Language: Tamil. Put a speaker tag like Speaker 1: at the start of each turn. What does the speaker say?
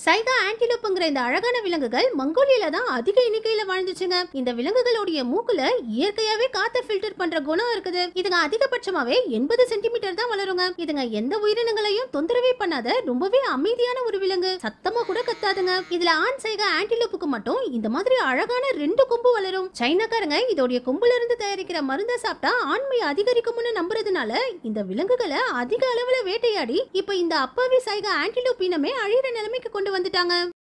Speaker 1: சைகா ஆன்டிலோப்புங்கிற இந்த அழகான விலங்குகள் மங்கோலியால தான் அதிக எண்ணிக்கையில வாழ்ந்துச்சுங்க இந்த விலங்குகளுடைய மூக்குல இயற்கையாவே காத்த ஃபில்டர் பண்ற குணம் இருக்குது இதுங்க அதிகபட்சமாவே எண்பது சென்டிமீட்டர் தான் வளருங்க இதுங்க எந்த உயிரினங்களையும் தொந்தரவே பண்ணாத ரொம்பவே அமைதியான ஒரு விலங்கு சத்தமா கூட கத்தாதுங்க இதுல ஆண் சைகா ஆன்டிலோப்புக்கு மட்டும் இந்த மாதிரி அழகான ரெண்டு கொம்பு வளரும் சைனாக்காரங்க இதோடைய கொம்புல இருந்து தயாரிக்கிற மருந்தை சாப்பிட்டா ஆண்மை அதிகரிக்கும்னு நம்புறதுனால இந்த விலங்குகளை அதிக அளவுல வேட்டையாடி இப்ப இந்த அப்பாவி சைகா ஆன்டிலோப் இனமே அழியிற நிலைமைக்கு கொண்டு வந்துட்டாங்க